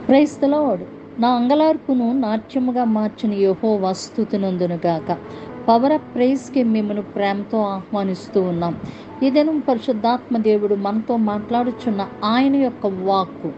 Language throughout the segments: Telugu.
ప్రైస్ ద లార్డ్ నా అంగలార్పును నాట్యముగా మార్చిన యహో వస్తుతునందునుగాక పవర్ ఆఫ్ ప్రైజ్కి మిమ్మల్ని ప్రేమతో ఆహ్వానిస్తూ ఉన్నాం ఇదేను పరిశుద్ధాత్మ దేవుడు మనతో మాట్లాడుచున్న ఆయన యొక్క వాక్కు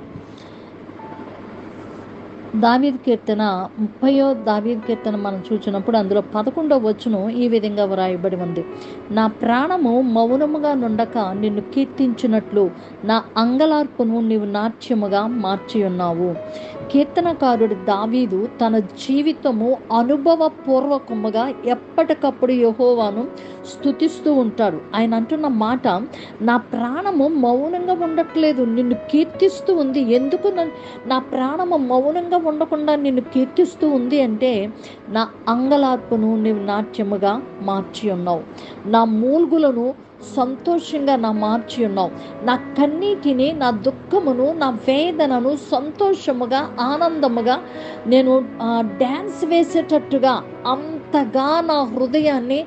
దావీద్ కీర్తన ముప్పయో దావీద్ కీర్తన మనం చూసినప్పుడు అందులో పదకొండో వచ్చును ఈ విధంగా వ్రాయబడి ఉంది నా ప్రాణము మౌనముగా నుండక నిన్ను కీర్తించినట్లు నా అంగలార్పును నీవు నాట్యముగా మార్చి ఉన్నావు కీర్తనకారుడు దావీదు తన జీవితము అనుభవపూర్వకముగా ఎప్పటికప్పుడు యహోవాను స్థుతిస్తూ ఉంటాడు ఆయన అంటున్న మాట నా ప్రాణము మౌనంగా ఉండట్లేదు నిన్ను కీర్తిస్తూ ఉంది ఎందుకు నన్ను- నా ప్రాణము మౌనంగా ఉండకుండా నిన్ను కీర్తిస్తూ ఉంది అంటే నా అంగలార్పును నీవు నాట్యముగా మార్చి ఉన్నావు నా మూల్గులను సంతోషంగా నా మార్చి ఉన్నావు నా కన్నీటిని నా దుఃఖమును నా వేదనను సంతోషముగా ఆనందముగా నేను ఆ, డ్యాన్స్ వేసేటట్టుగా అంతగా నా హృదయాన్ని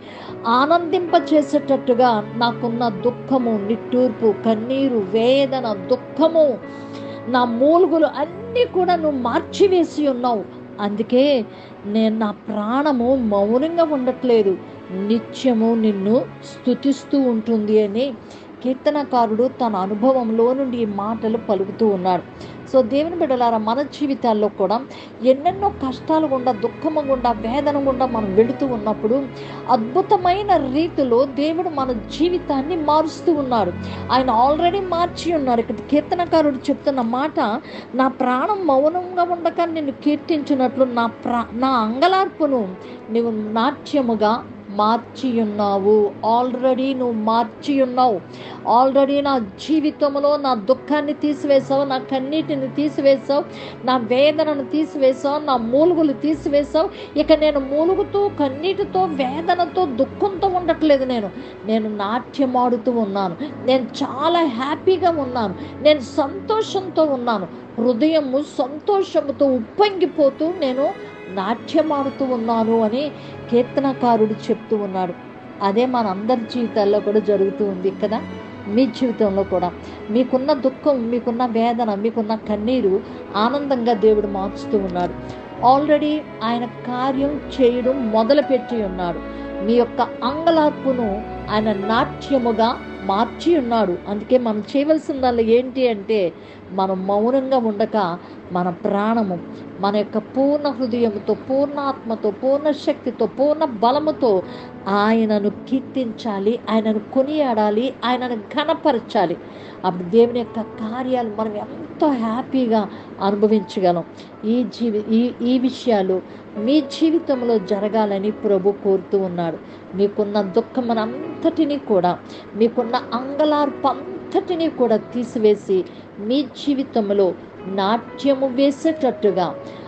ఆనందింపచేసేటట్టుగా నాకున్న దుఃఖము నిట్టూర్పు కన్నీరు వేదన దుఃఖము నా మూలుగులు అన్నీ కూడా నువ్వు మార్చివేసి ఉన్నావు అందుకే నేను నా ప్రాణము మౌనంగా ఉండట్లేదు నిత్యము నిన్ను స్థుతిస్తూ ఉంటుంది అని కీర్తనకారుడు తన అనుభవంలో నుండి ఈ మాటలు పలుకుతూ ఉన్నాడు సో దేవుని బిడ్డలారా మన జీవితాల్లో కూడా ఎన్నెన్నో కష్టాలు గుండా దుఃఖము గుండా వేదన గుండా మనం వెళుతూ ఉన్నప్పుడు అద్భుతమైన రీతిలో దేవుడు మన జీవితాన్ని మారుస్తూ ఉన్నాడు ఆయన ఆల్రెడీ మార్చి ఉన్నారు ఇక్కడ కీర్తనకారుడు చెప్తున్న మాట నా ప్రాణం మౌనంగా ఉండక నిన్ను కీర్తించినట్లు నా ప్రా నా అంగలార్పును నువ్వు నాట్యముగా మార్చి ఉన్నావు ఆల్రెడీ నువ్వు మార్చి ఉన్నావు ఆల్రెడీ నా జీవితంలో నా దుఃఖాన్ని తీసివేసావు నా కన్నీటిని తీసివేసావు నా వేదనను తీసివేసావు నా మూలుగులు తీసివేసావు ఇక నేను మూలుగుతూ కన్నీటితో వేదనతో దుఃఖంతో ఉండట్లేదు నేను నేను నాట్యమాడుతూ ఉన్నాను నేను చాలా హ్యాపీగా ఉన్నాను నేను సంతోషంతో ఉన్నాను హృదయము సంతోషముతో ఉప్పొంగిపోతూ నేను నాట్యమాడుతూ ఉన్నాను అని కీర్తనకారుడు చెప్తూ ఉన్నాడు అదే మన అందరి జీవితాల్లో కూడా జరుగుతూ ఉంది కదా మీ జీవితంలో కూడా మీకున్న దుఃఖం మీకున్న వేదన మీకున్న కన్నీరు ఆనందంగా దేవుడు మార్చుతూ ఉన్నాడు ఆల్రెడీ ఆయన కార్యం చేయడం మొదలుపెట్టి ఉన్నాడు మీ యొక్క అంగలార్పును ఆయన నాట్యముగా మార్చి ఉన్నాడు అందుకే మనం చేయవలసిందల్లా ఏంటి అంటే మనం మౌనంగా ఉండక మన ప్రాణము మన యొక్క పూర్ణ హృదయంతో పూర్ణ ఆత్మతో పూర్ణ శక్తితో పూర్ణ బలముతో ఆయనను కీర్తించాలి ఆయనను కొనియాడాలి ఆయనను ఘనపరచాలి అప్పుడు దేవుని యొక్క కార్యాలు మనం ఎంతో హ్యాపీగా అనుభవించగలం ఈ జీవి ఈ ఈ విషయాలు మీ జీవితంలో జరగాలని ప్రభు కోరుతూ ఉన్నాడు మీకున్న దుఃఖమనంతటినీ కూడా మీకున్న అంగలార్పంతటినీ కూడా తీసివేసి మీ జీవితంలో నాట్యము వేసేటట్టుగా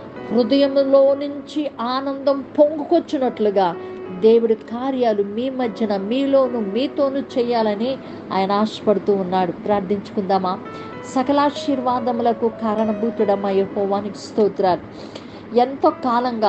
హృదయంలో నుంచి ఆనందం పొంగుకొచ్చినట్లుగా దేవుడి కార్యాలు మీ మధ్యన మీలోను మీతోను చేయాలని ఆయన ఆశపడుతూ ఉన్నాడు ప్రార్థించుకుందామా సకలాశీర్వాదములకు కారణభూతుడమ్మ యెహోవానికి స్తోత్రాలు ఎంతో కాలంగా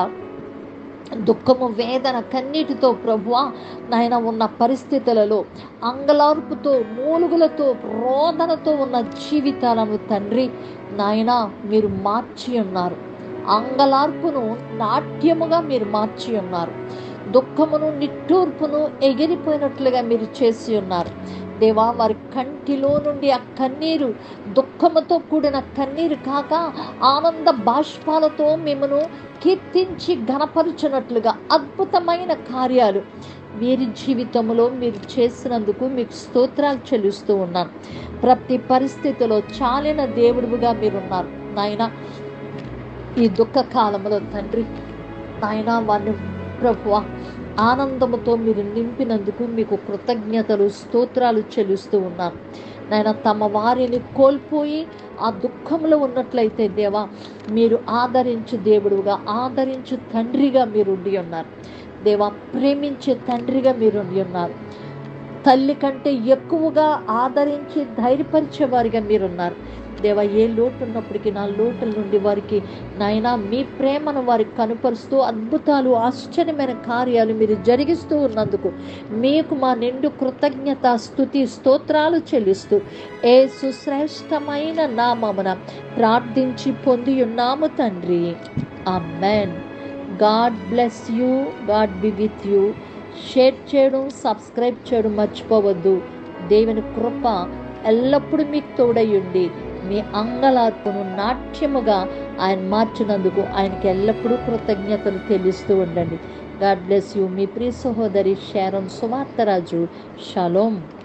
దుఃఖము వేదన కన్నీటితో ప్రభువా నాయన ఉన్న పరిస్థితులలో అంగలార్పుతో మూలుగులతో రోదనతో ఉన్న జీవితాలను తండ్రి నాయన మీరు మార్చి ఉన్నారు అంగలార్పును నాట్యముగా మీరు మార్చి ఉన్నారు దుఃఖమును నిట్టూర్పును ఎగిరిపోయినట్లుగా మీరు చేసి ఉన్నారు దేవా వారి కంటిలో నుండి ఆ కన్నీరు దుఃఖముతో కూడిన కన్నీరు కాక ఆనంద బాష్పాలతో మిమ్మను కీర్తించి ఘనపరుచున్నట్లుగా అద్భుతమైన కార్యాలు వీరి జీవితంలో మీరు చేసినందుకు మీకు స్తోత్రాలు చెల్లిస్తూ ఉన్నాను ప్రతి పరిస్థితిలో చాలిన దేవుడుగా మీరున్నారు నాయన ఈ దుఃఖ కాలంలో తండ్రి నాయన వారిని ప్రభువా ఆనందముతో మీరు నింపినందుకు మీకు కృతజ్ఞతలు స్తోత్రాలు చెల్లిస్తూ ఉన్నాను నాయన తమ వారిని కోల్పోయి ఆ దుఃఖంలో ఉన్నట్లయితే దేవా మీరు ఆదరించు దేవుడుగా ఆదరించు తండ్రిగా మీరు ఉండి ఉన్నారు దేవా ప్రేమించే తండ్రిగా మీరు ఉండి ఉన్నారు తల్లి కంటే ఎక్కువగా ఆదరించి ధైర్యపరిచే వారిగా మీరున్నారు దేవా ఏ లోటు ఉన్నప్పటికీ నా లోటుల నుండి వారికి నాయన మీ ప్రేమను వారికి కనుపరుస్తూ అద్భుతాలు ఆశ్చర్యమైన కార్యాలు మీరు జరిగిస్తూ ఉన్నందుకు మీకు మా నిండు కృతజ్ఞత స్థుతి స్తోత్రాలు చెల్లిస్తూ ఏ సుశ్రేష్టమైన నామమున ప్రార్థించి పొంది ఉన్నాము తండ్రి amen God bless you God be with you share చేయడం సబ్స్క్రైబ్ చేయడం మర్చిపోవద్దు దేవుని కృప ఎల్లప్పుడూ మీకు తోడై ఉండి మీ అంగలాత్మను నాట్యముగా ఆయన మార్చినందుకు ఆయనకి ఎల్లప్పుడూ కృతజ్ఞతలు తెలుస్తూ ఉండండి గాడ్ బ్లెస్ యూ మీ ప్రియ సహోదరి శారం సువార్తరాజు షలోం